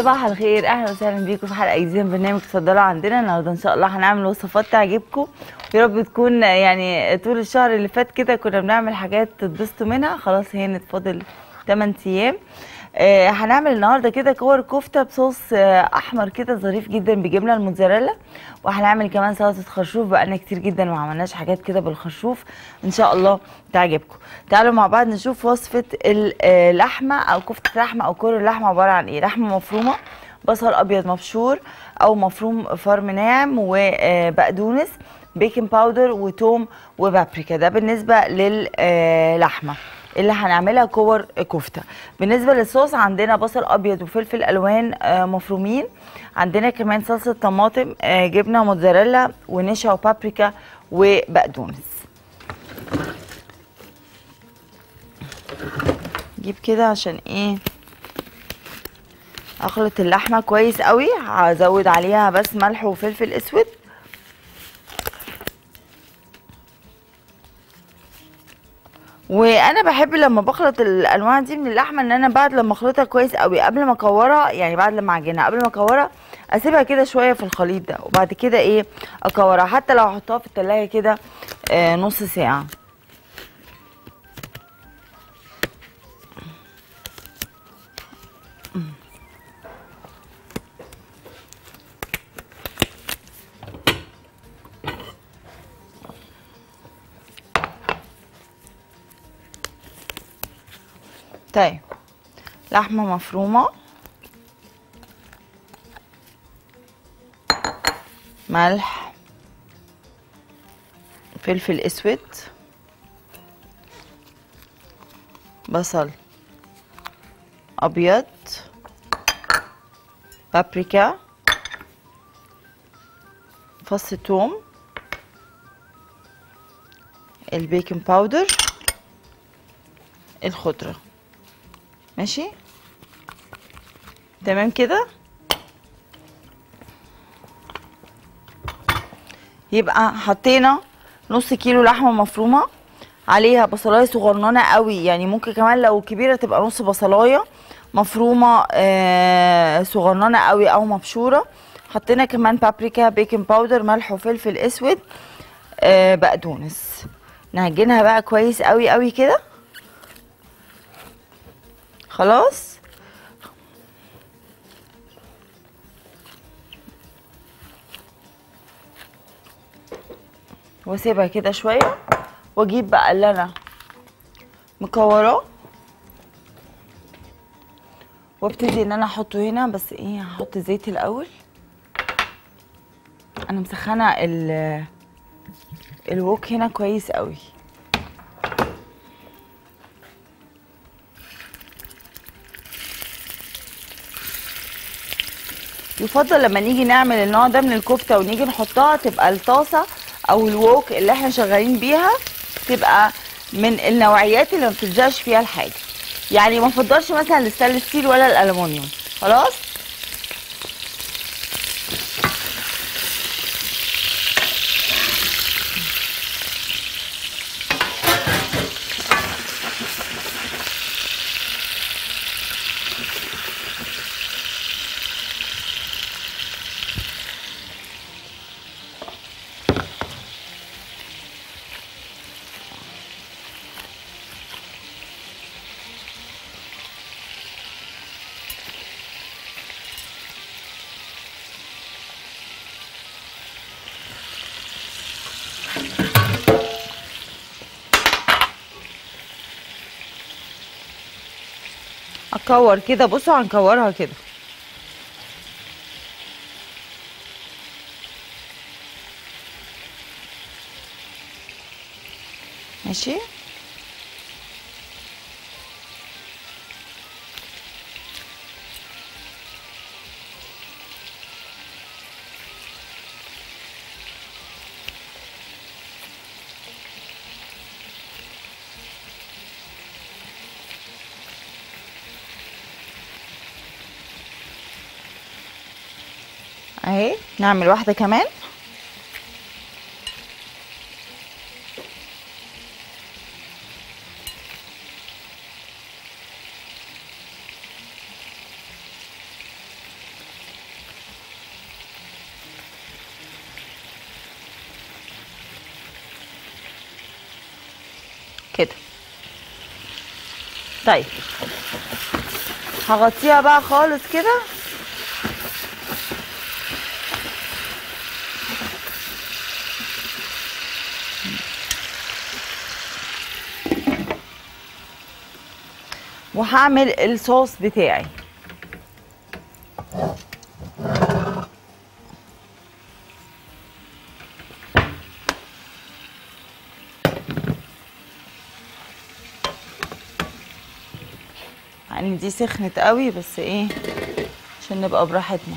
صباح الخير اهلا وسهلا بيكم في حلقه جديده من برنامج اتفضلوا عندنا النهارده ان شاء الله هنعمل وصفات تعجبكم يا رب تكون يعني طول الشهر اللي فات كده كنا بنعمل حاجات تتبسطوا منها خلاص هي فاضل 8 ايام آه هنعمل النهارده كده كور كفته بصوص آه احمر كده ظريف جدا بجبنه الموتزاريلا وهنعمل كمان سلطه خرشوف بقالنا كتير جدا ما عملناش حاجات كده بالخرشوف ان شاء الله تعجبكم تعالوا مع بعض نشوف وصفه اللحمه او كفته لحمه او كور اللحمه عباره عن ايه لحمه مفرومه بصل ابيض مبشور او مفروم فرم ناعم وبقدونس بيكنج باودر وتوم وبابريكا ده بالنسبه للحمه اللي هنعملها كور كفته بالنسبه للصوص عندنا بصل ابيض وفلفل الوان مفرومين عندنا كمان صلصه طماطم جبنه موتزاريلا ونشا وبابريكا وبقدونس جيب كده عشان ايه اخلط اللحمه كويس قوي هزود عليها بس ملح وفلفل اسود وانا بحب لما بخلط الانواع دي من اللحمه ان انا بعد لما اخلطها كويس قوي قبل ما اكورها يعني بعد لما اعجنها قبل ما اكورها اسيبها كده شويه في الخليط ده وبعد كده ايه اكورها حتى لو احطها في التلاجة كده آه نص ساعه طيب لحمة مفرومة ملح فلفل اسود بصل ابيض بابريكا فص ثوم البيكنج باودر الخضره ماشي تمام كده يبقى حطينا نص كيلو لحمه مفرومه عليها بصلايه صغننه قوي يعني ممكن كمان لو كبيره تبقى نص بصلايه مفرومه آه صغننه قوي او مبشوره حطينا كمان بابريكا بيكنج باودر ملح وفلفل اسود آه بقدونس نعجنها بقى كويس قوي قوي كده خلاص واسيبها كده شويه واجيب بقى اللي انا مكوراه وابتدي ان انا احطه هنا بس ايه هحط زيت الاول انا مسخنه ال الوك هنا كويس قوي يفضل لما نيجي نعمل النوع ده من الكفته ونيجي نحطها تبقى الطاسه او الوok اللي احنا شغالين بيها تبقى من النوعيات اللي ما بتلزقش فيها الحاجه يعني ما افضلش مثلا الستانلس ستيل ولا الالومنيوم خلاص اكور كده بصوا هنكورها كده ماشي اهي نعمل واحده كمان كده طيب هغطيها بقى خالص كده وهعمل الصوص بتاعي يعني دي سخنت قوي بس ايه عشان نبقى براحتنا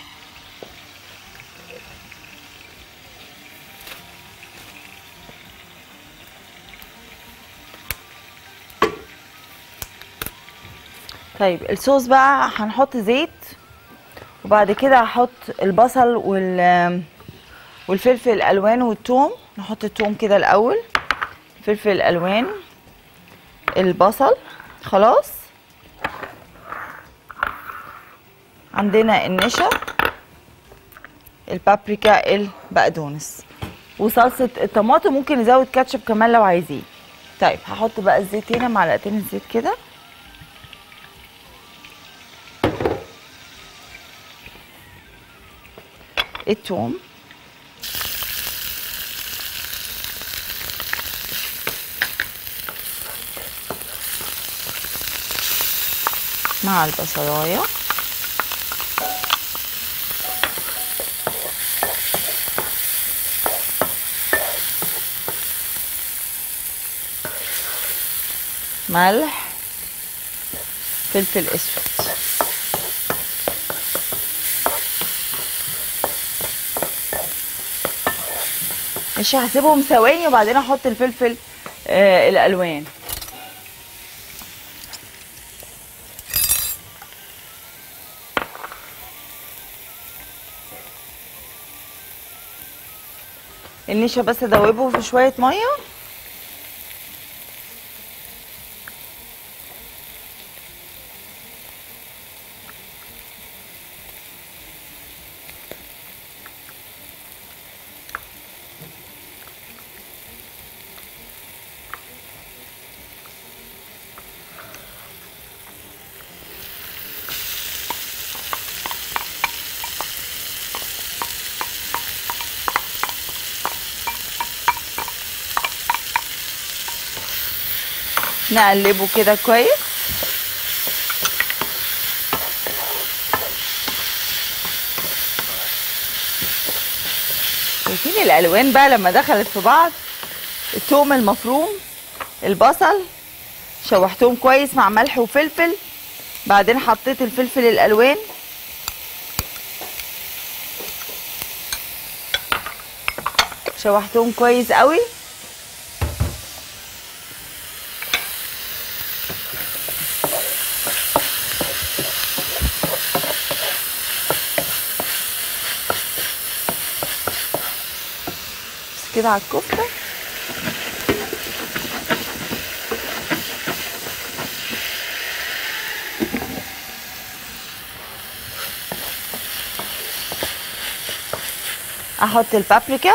طيب الصوص بقى هنحط زيت وبعد كده هحط البصل وال والفلفل الالوان والثوم نحط الثوم كده الاول فلفل الالوان البصل خلاص عندنا النشا البابريكا البقدونس وصلصه الطماطم ممكن نزود كاتشب كمان لو عايزين طيب هحط بقى الزيت هنا معلقتين الزيت كده الثوم مع البصلايه ملح فلفل اسود مش هسيبهم ثواني وبعدين احط الفلفل آه الالوان النشا بس ادوبه في شويه ميه نقلبه كده كويس شايفين الالوان بقى لما دخلت في بعض الثوم المفروم البصل شوحتهم كويس مع ملح وفلفل بعدين حطيت الفلفل الالوان شوحتهم كويس قوي بس كده على الكفته احط البابريكا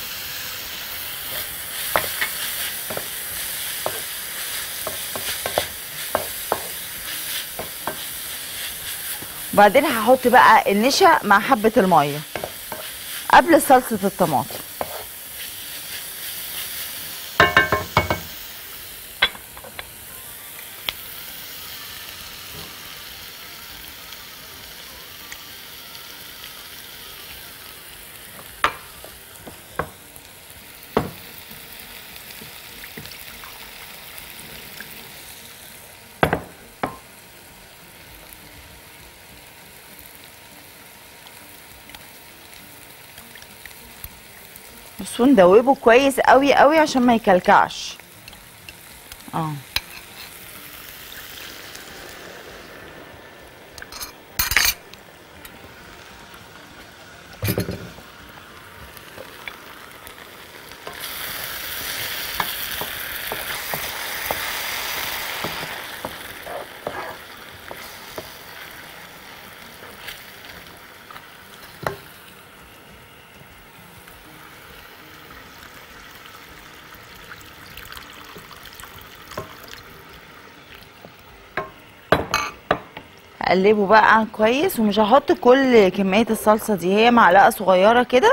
وبعدين هحط بقى النشا مع حبه الميه قبل صلصه الطماطم بصوا ندوبه كويس قوي قوي عشان ما يكلكعش اه هقلبه بقى كويس ومش هحط كل كميه الصلصه دي هي معلقه صغيره كده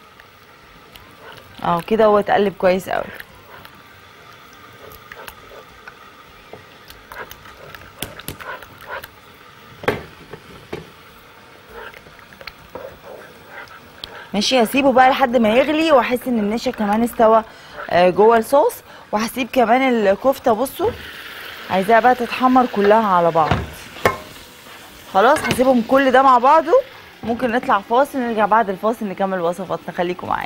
اه كده هو اتقلب كويس قوي ماشي هسيبه بقى لحد ما يغلي واحس ان النشا كمان استوى آه، جوه الصوص وهسيب كمان الكفته بصوا عايزاها بقى تتحمر كلها على بعض خلاص هسيبهم كل ده مع بعضه ممكن نطلع فاصل نرجع بعد الفاصل نكمل وصفاتنا خليكم معايا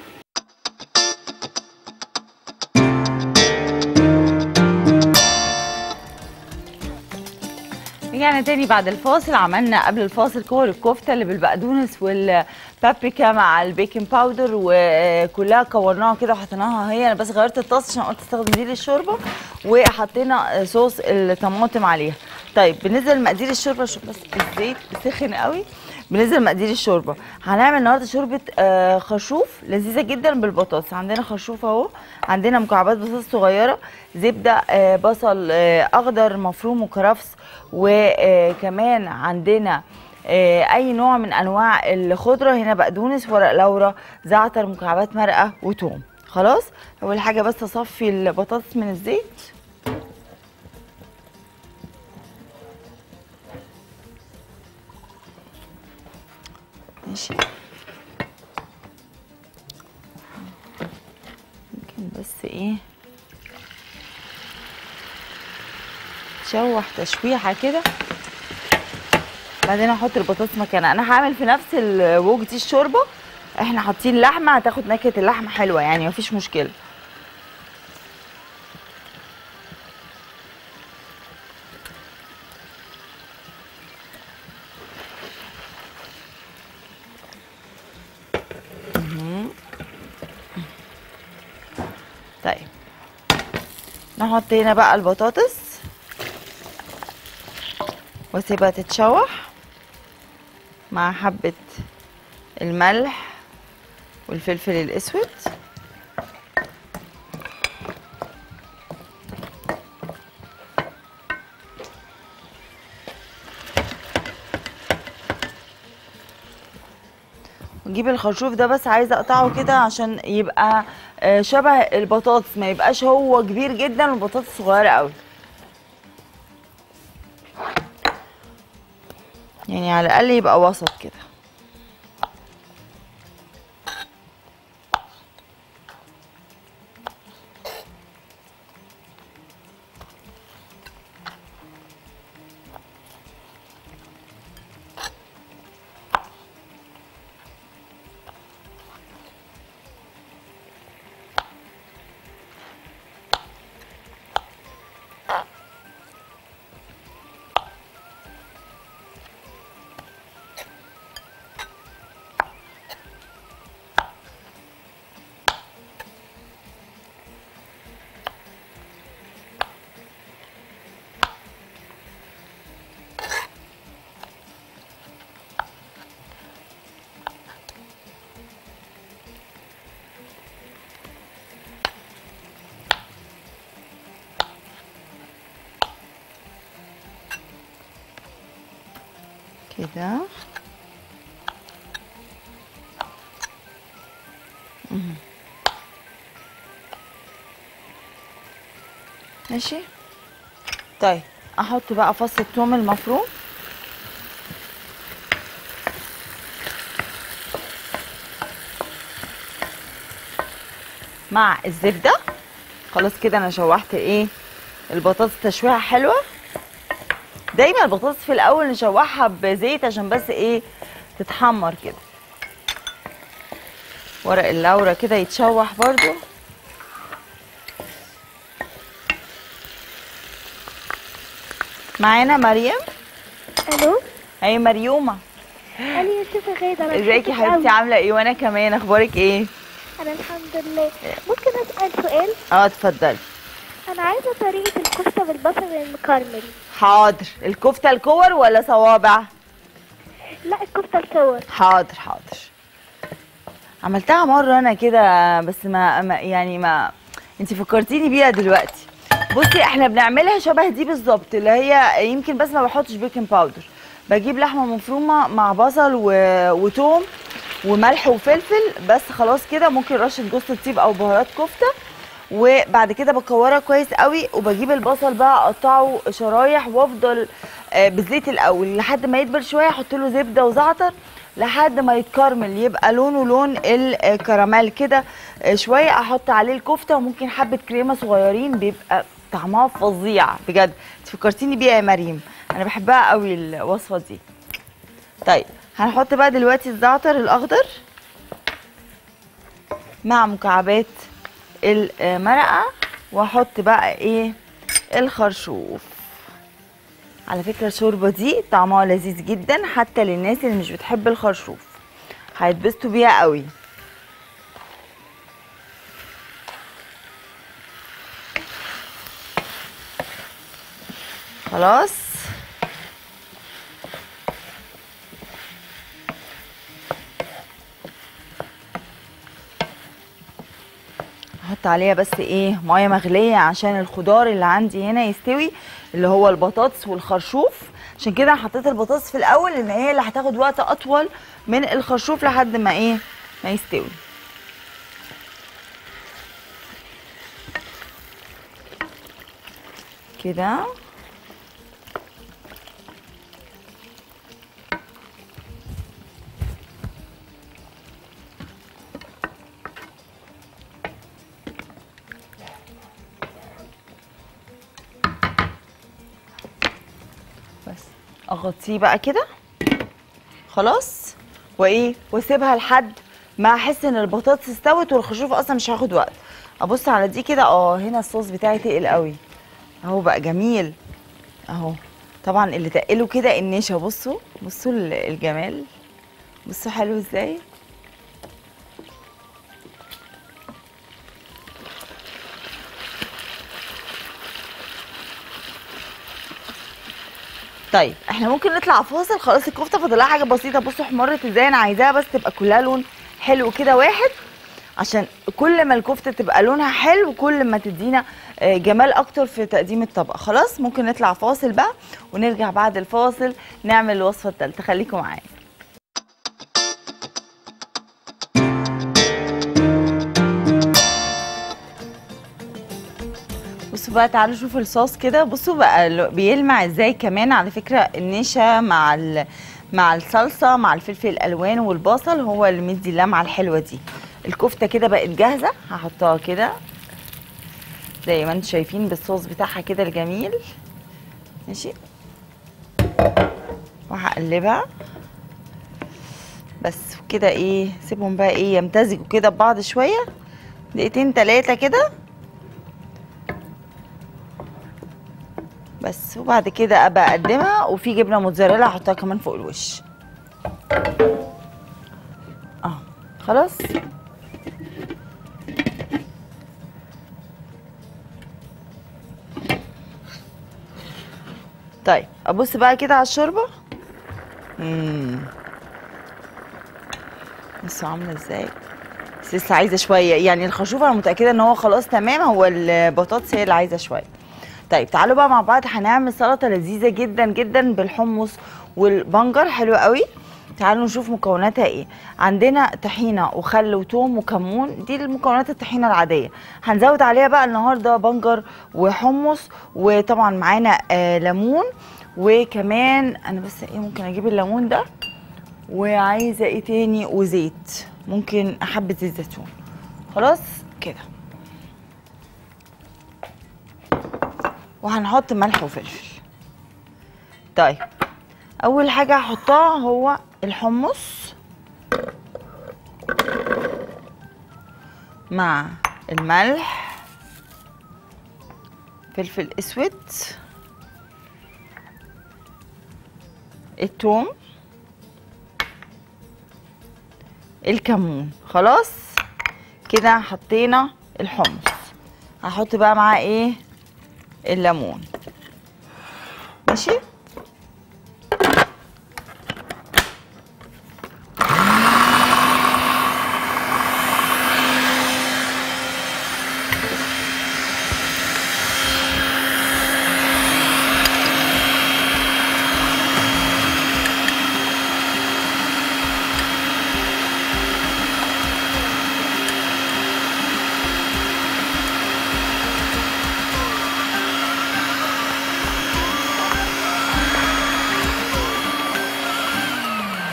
رجعنا تاني بعد الفاصل عملنا قبل الفاصل كور الكفته اللي بالبقدونس والبابريكا مع البيكنج باودر وكلها كورناها كده وحطيناها هي انا بس غيرت الطاسه عشان قلت استخدم دي للشوربه وحطينا صوص الطماطم عليها طيب بالنسبه لمقادير الشوربه شوف بس الزيت سخن قوي بالنسبه لمقادير الشوربه هنعمل النهارده شوربه آه، خرشوف لذيذه جدا بالبطاطس عندنا خرشوف اهو عندنا مكعبات بطاطس صغيره زبده آه، بصل آه، اخضر مفروم وكرفس وكمان عندنا آه، اي نوع من انواع الخضره هنا بقدونس ورق لورا زعتر مكعبات مرقه وتوم خلاص اول حاجه بس اصفي البطاطس من الزيت ماشي ممكن بس ايه تشوح تشويحه كده بعدين احط البطاطس مكانها انا هعمل في نفس الوج دي الشوربه احنا حاطين لحمه هتاخد نكهه اللحمه حلوه يعني مفيش مشكله مهم. طيب نحط هنا بقى البطاطس واسيبها تتشوح مع حبة الملح والفلفل الاسود ونجيب الخرشوف ده بس عايزه اقطعه كده عشان يبقى آه، شبه البطاطس ما يبقاش هو كبير جدا والبطاطس صغيره قوي يعني على الاقل يبقى وسط كده كده مهم. ماشي طيب احط بقى فص الثوم المفروم مع الزبده خلاص كده انا شوحت ايه البطاطس تشويحه حلوه دايما البطاطس في الاول نشوحها بزيت عشان بس ايه تتحمر كده ورق اللورة كده يتشوح برضو معانا مريم الو هي مريومة انا يا ستة غاده انا ازيك يا بحبك حبيبتي أوي. عاملة ايه وانا كمان اخبارك ايه انا الحمد لله ممكن اسال سؤال اه اتفضلي انا عايزه طريقه الكفته بالبصل المكرمل حاضر الكفتة الكور ولا صوابع لا الكفته الصور حاضر حاضر عملتها مرة أنا كده بس ما, ما يعني ما انت فكرتيني بيها دلوقتي بصي احنا بنعملها شبه دي بالظبط اللي هي يمكن بس ما بحطش بيكنج باودر بجيب لحمه مفرومه مع بصل و... وتوم وملح وفلفل بس خلاص كده ممكن رشه جوز الطيب او بهارات كفته وبعد كده بكورها كويس قوي وبجيب البصل بقى اقطعه شرايح وافضل آه، بالزيت الاول لحد ما يدبل شويه احط له زبده وزعتر لحد ما يتكرمل يبقى لونه لون الكراميل كده آه، شويه احط عليه الكفته وممكن حبه كريمه صغيرين بيبقى طعمها فظيع بجد انت فكرتيني بيها يا مريم انا بحبها قوي الوصفه دي طيب هنحط بقى دلوقتي الزعتر الاخضر مع مكعبات المرقه واحط بقى ايه الخرشوف على فكره الشوربه دي طعمها لذيذ جدا حتى للناس اللي مش بتحب الخرشوف هيتبسطوا بيها قوي خلاص احط عليها بس ايه ميه مغليه عشان الخضار اللي عندي هنا يستوي اللي هو البطاطس والخرشوف عشان كده أنا حطيت البطاطس في الاول لان هي اللي هتاخد وقت اطول من الخرشوف لحد ما ايه ما يستوي كده بس اغطيه بقى كده خلاص وايه واسيبها لحد ما احس ان البطاطس استوت والخشوف اصلا مش هياخد وقت ابص على دي كده اه هنا الصوص بتاعي تقل قوي اهو بقى جميل اهو طبعا اللي تقله كده النشا بصوا بصوا ال- الجمال بصوا حلو ازاي طيب احنا ممكن نطلع فاصل خلاص الكفته فاضلها حاجه بسيطه بصوا احمرت ازاي انا عايزاها بس تبقى كلها لون حلو كده واحد عشان كل ما الكفته تبقى لونها حلو كل ما تدينا آه، جمال اكتر في تقديم الطبق خلاص ممكن نطلع فاصل بقى ونرجع بعد الفاصل نعمل الوصفه الثالثه خليكم معايا بصوا بقى تعالوا شوفوا الصوص كده بصوا بقى ل- بيلمع ازاي كمان على فكره النشا مع ال... مع الصلصه مع الفلفل الالوان والبصل هو اللي مدي اللمعه الحلوه دي الكفته كده بقت جاهزه هحطها كده زي ما انتم شايفين بالصوص بتاعها كده الجميل ماشي وهقلبها بس كده ايه سيبهم بقى ايه يمتزجوا كده ببعض شويه دقيقتين تلاتة كده بس وبعد كده ابقى اقدمها وفي جبنه موتزاريلا احطها كمان فوق الوش اه خلاص طيب ابص بقى كده على الشوربه امم بصوا عامله ازاي بس لسه عايزه شويه يعني الخشوف انا متاكده ان هو خلاص تمام هو البطاطس هي اللي عايزه شويه طيب تعالوا بقى مع بعض هنعمل سلطه لذيذه جدا جدا بالحمص والبنجر حلوه قوي تعالوا نشوف مكوناتها ايه عندنا طحينه وخل وتوم وكمون دي المكونات الطحينه العاديه هنزود عليها بقى النهارده بنجر وحمص وطبعا معانا آه ليمون وكمان انا بس ايه ممكن اجيب الليمون ده وعايزه ايه تاني وزيت ممكن حبه زيت زيتون خلاص كده وهنحط ملح وفلفل طيب اول حاجه هحطها هو الحمص مع الملح فلفل اسود الثوم الكمون خلاص كده حطينا الحمص هحط بقى معاه ايه الليمون ماشي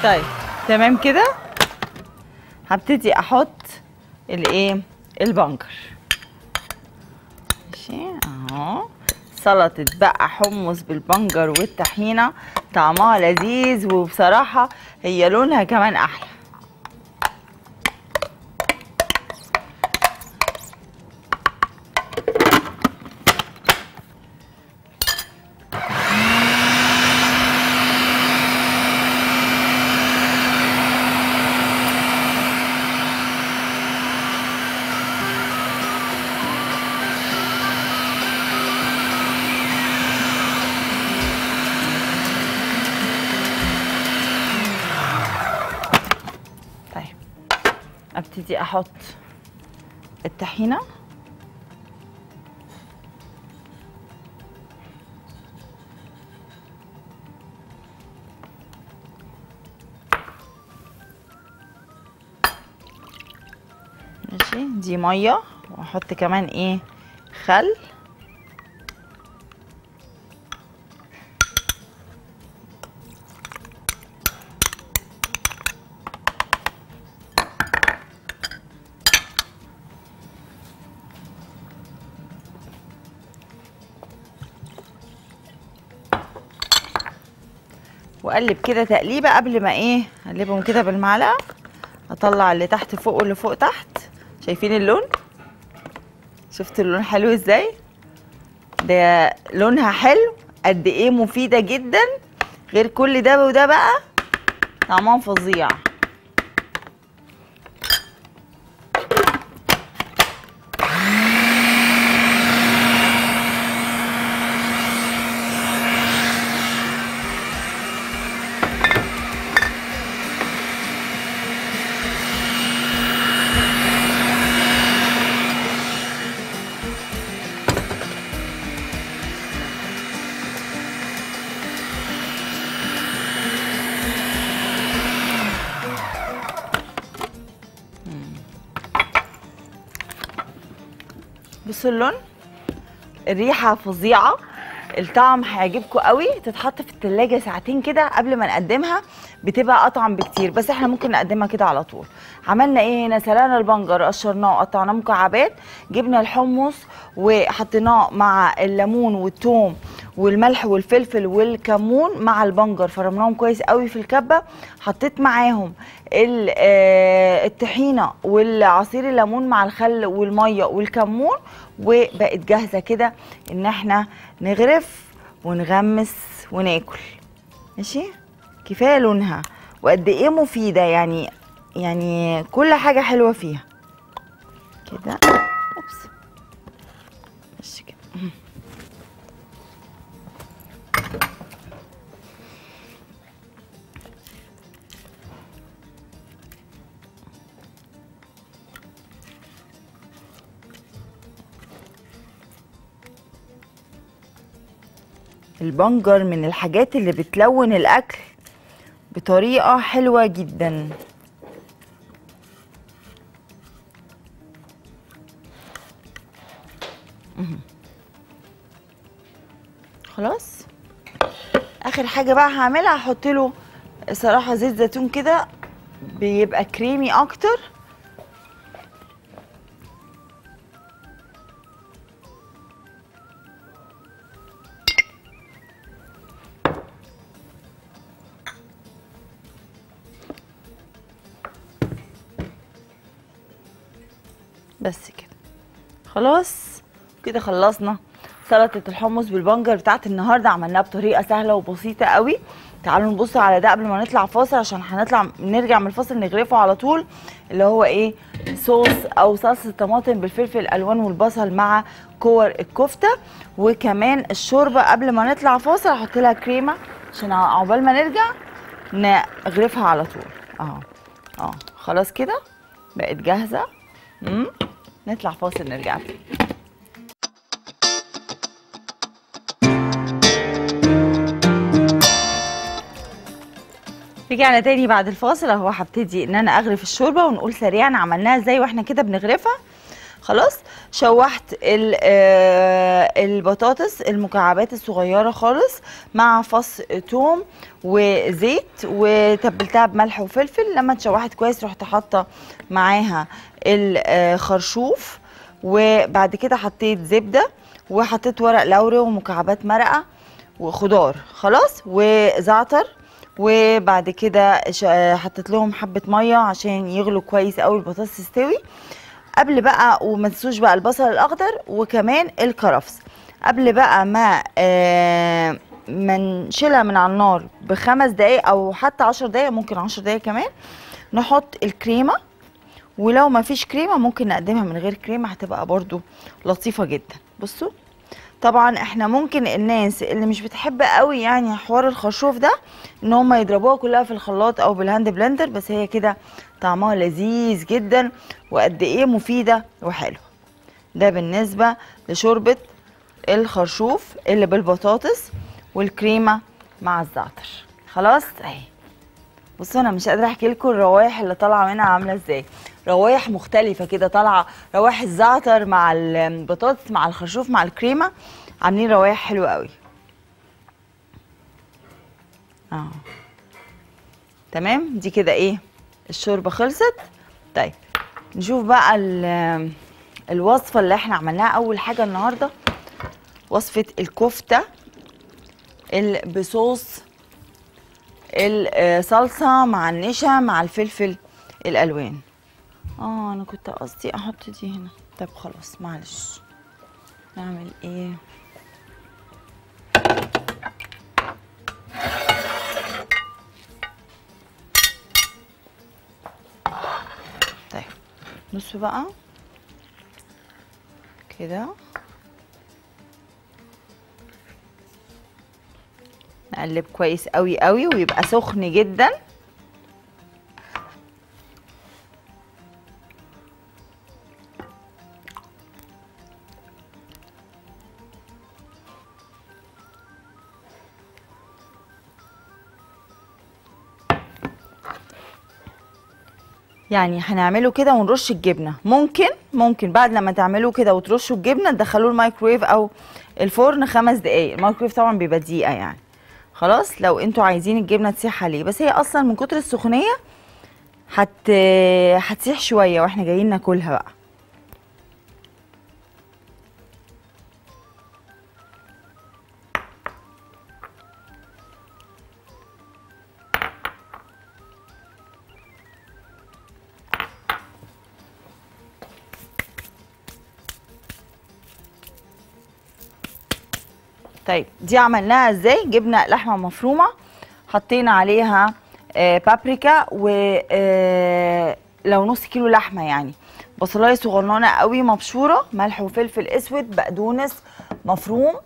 طيب تمام كده هبتدي احط الايه البنجر ماشي اهو سلطة بقى حمص بالبنجر والطحينة طعمها لذيذ وبصراحة هي لونها كمان احلى طيب ابتدي احط الطحينه ماشي دي ميه واحط كمان ايه خل واقلب كده تقليبه قبل ما ايه اقلبهم كده بالمعلقه اطلع اللي تحت فوق واللي فوق تحت شايفين اللون شفتوا اللون حلو ازاي ده لونها حلو قد ايه مفيده جدا غير كل ده وده بقى طعمها فظيع بصوا اللون الريحه فظيعه الطعم هيعجبكم قوي تتحط في التلاجة ساعتين كده قبل ما نقدمها بتبقى اطعم بكتير بس احنا ممكن نقدمها كده على طول عملنا ايه هنا سلقنا البنجر قشرناه وقطعناه مكعبات جبنا الحمص وحطيناه مع الليمون والثوم والملح والفلفل والكمون مع البنجر فرمناهم كويس قوي في الكبه حطيت معاهم ال- آه، الطحينه والعصير الليمون مع الخل والميه والكمون وبقت جاهزه كده ان احنا نغرف ونغمس وناكل ماشي كفايه لونها وقد ايه مفيده يعني يعني كل حاجه حلوه فيها كده اوبس بس كده البنجر من الحاجات اللي بتلون الاكل بطريقه حلوه جدا مهم. خلاص اخر حاجه بقى هعملها هحط له صراحه زيت زيتون كده بيبقى كريمي اكتر بس كده خلاص كده خلصنا سلطة الحمص بالبنجر بتاعت النهارده عملناها بطريقة سهلة وبسيطة قوي تعالوا نبص على ده قبل ما نطلع فاصل عشان هنطلع نرجع من الفاصل نغرفه على طول اللي هو ايه صوص او صلصة طماطم بالفلفل الالوان والبصل مع كور الكفتة وكمان الشوربة قبل ما نطلع فاصل هحط لها كريمة عشان عقبال ما نرجع نغرفها على طول اه اه خلاص كده بقت جاهزة مم. نطلع فاصل نرجع تاني رجعنا تاني بعد الفاصل اهو هبتدي ان انا اغرف الشوربه ونقول سريعا عملناها ازاي واحنا كده بنغرفها خلاص شوحت ال- آه، البطاطس المكعبات الصغيره خالص مع فص توم وزيت وتبلتها بملح وفلفل لما اتشوحت كويس رحت حاطه معاها الخرشوف وبعد كده حطيت زبده وحطيت ورق لوري ومكعبات مرقه وخضار خلاص وزعتر وبعد كده ش- حطيت لهم حبه ميه عشان يغلوا كويس قوي البطاطس تستوي قبل بقى وما تنسوش بقى البصل الاخضر وكمان الكرفس قبل بقى ما آه ما نشيلها من على النار بخمس دقايق او حتى عشر دقايق ممكن عشر دقايق كمان نحط الكريمه ولو ما فيش كريمه ممكن نقدمها من غير كريمه هتبقى برضو لطيفه جدا بصوا طبعا احنا ممكن الناس اللي مش بتحب قوي يعني حوار الخرشوف ده ان هم يضربوها كلها في الخلاط او بالهاند بلندر بس هي كده طعمها لذيذ جدا وقد ايه مفيده وحلوه ده بالنسبه لشوربه الخرشوف اللي بالبطاطس والكريمه مع الزعتر خلاص اهي بصوا انا مش قادره احكي لكم الروايح اللي طالعه منها عامله ازاي روايح مختلفه كده طالعه روايح الزعتر مع البطاطس مع الخرشوف مع الكريمه عاملين روايح حلوه قوي اه تمام دي كده ايه الشوربه خلصت طيب نشوف بقى ال- الوصفه اللي احنا عملناها اول حاجه النهارده وصفه الكفته ال- بصوص الصلصه مع النشا مع الفلفل الالوان اه انا كنت قصدي احط دي هنا طب خلاص معلش نعمل ايه طيب بصوا بقى كده نقلب كويس قوي قوي ويبقى سخن جدا يعني هنعمله كده ونرش الجبنه ممكن ممكن بعد لما تعملوه كده وترشوا الجبنه تدخلوه الميكرويف او الفرن خمس دقايق الميكرويف طبعا بيبقى دقيقه يعني خلاص لو انتوا عايزين الجبنه تسيح عليه بس هي اصلا من كتر السخونيه هت هتسيح شويه واحنا جايين ناكلها بقى طيب دي عملناها ازاي جبنا لحمه مفرومه حطينا عليها آه بابريكا و آه لو نص كيلو لحمه يعني بصلايه صغننه قوي مبشوره ملح وفلفل اسود بقدونس مفروم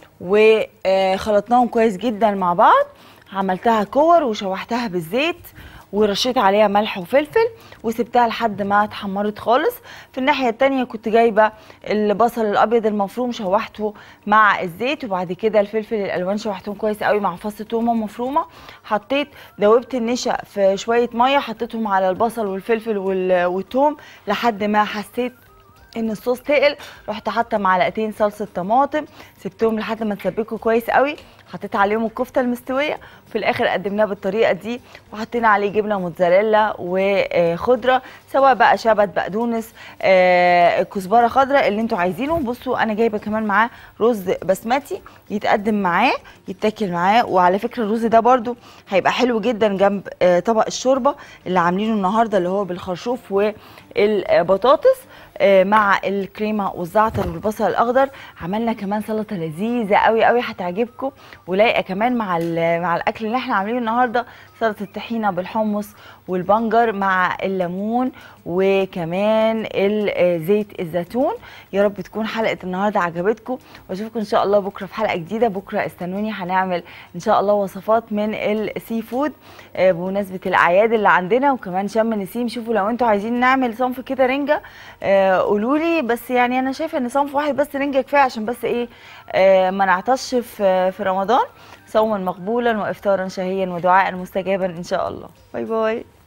وخلطناهم كويس جدا مع بعض عملتها كور وشوحتها بالزيت ورشيت عليها ملح وفلفل وسبتها لحد ما اتحمرت خالص في الناحيه التانية كنت جايبه البصل الابيض المفروم شوحته مع الزيت وبعد كده الفلفل الالوان شوحتهم كويس قوي مع فص تومه مفرومه حطيت دوبت النشا في شويه ميه حطيتهم على البصل والفلفل وال- والثوم لحد ما حسيت ان الصوص تقل رحت حاطه معلقتين صلصه طماطم سبتهم لحد ما تسبكوا كويس قوي حطيت عليهم الكفته المستويه في الاخر قدمناها بالطريقه دي وحطينا عليه جبنه موتزاريلا وخضره سواء بقى شبت بقدونس آه، كزبره خضراء اللي انتوا عايزينه بصوا انا جايبه كمان معاه رز بسمتي يتقدم معاه يتاكل معاه وعلى فكره الرز ده برده هيبقى حلو جدا جنب آه، طبق الشوربه اللي عاملينه النهارده اللي هو بالخرشوف والبطاطس آه، مع الكريمه والزعتر والبصل الاخضر عملنا كمان سلطه لذيذه قوي قوي هتعجبكم ولايقه كمان مع ال- مع الاكل اللي احنا عاملينه النهارده سلطه الطحينه بالحمص والبنجر مع الليمون وكمان ال- آه، زيت الزيتون يا رب تكون حلقه النهارده عجبتكم واشوفكم ان شاء الله بكره في حلقه جديده بكره استنوني هنعمل ان شاء الله وصفات من السي فود آه، بمناسبه الاعياد اللي عندنا وكمان شم نسيم شوفوا لو انتوا عايزين نعمل صنف كده رنجه قولوا لي بس يعني انا شايفه ان صنف واحد بس رنجه كفايه عشان بس ايه آه، ما نعطش في في رمضان صوما مقبولا وافطارا شهيا ودعاء مستجابا ان شاء الله باي باي